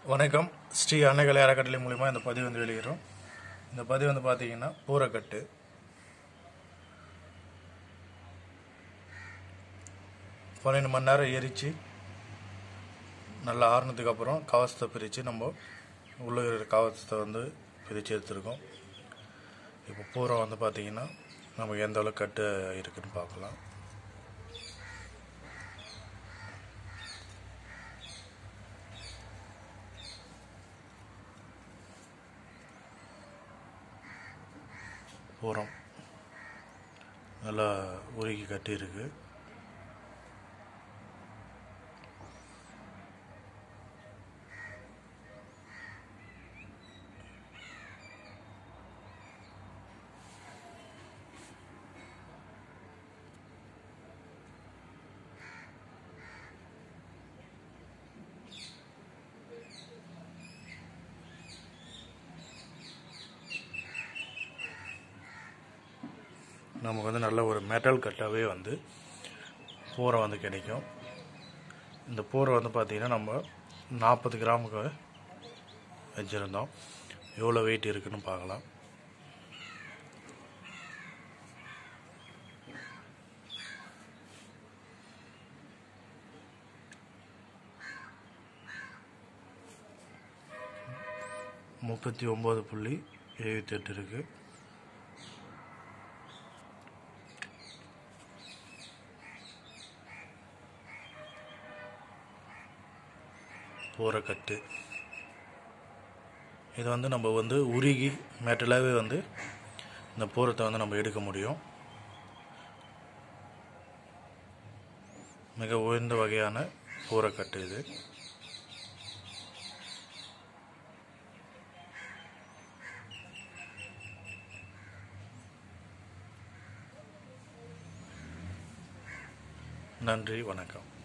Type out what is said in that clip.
வணக்கம் ஸ்ரீ அன்னைகலை அறக்கட்டளை மூலிமா இந்த பதிவு வந்து வெளியிடுறோம் இந்த பதிவு வந்து பார்த்தீங்கன்னா பூரக்கட்டு பன்னெண்டு மணி நேரம் எரித்து நல்லா ஆறுனதுக்கு அப்புறம் கவசத்தை பிரித்து நம்ம உள்ள இருக்கிற கவசத்தை வந்து பிரித்து எடுத்துருக்கோம் இப்போ பூரம் வந்து பார்த்தீங்கன்னா நமக்கு எந்த அளவுக்கு கட்டு இருக்குன்னு பார்க்கலாம் பூரம் நல்லா உருகி கட்டியிருக்கு நமக்கு வந்து நல்ல ஒரு மெட்டல் கட்டாகவே வந்து பூரை வந்து கிடைக்கும் இந்த பூரை வந்து பார்த்திங்கன்னா நம்ம நாற்பது கிராமுக்கு வச்சுருந்தோம் எவ்வளோ வெயிட் இருக்குன்னு பார்க்கலாம் முப்பத்தி ஒம்பது புள்ளி எழுபத்தி எட்டு இருக்குது பூரக்கட்டு இது வந்து நம்ம வந்து உருகி மெட்டலாகவே வந்து இந்த பூரத்தை வந்து நம்ம எடுக்க முடியும் மிக உயர்ந்த வகையான பூரக்கட்டு இது நன்றி வணக்கம்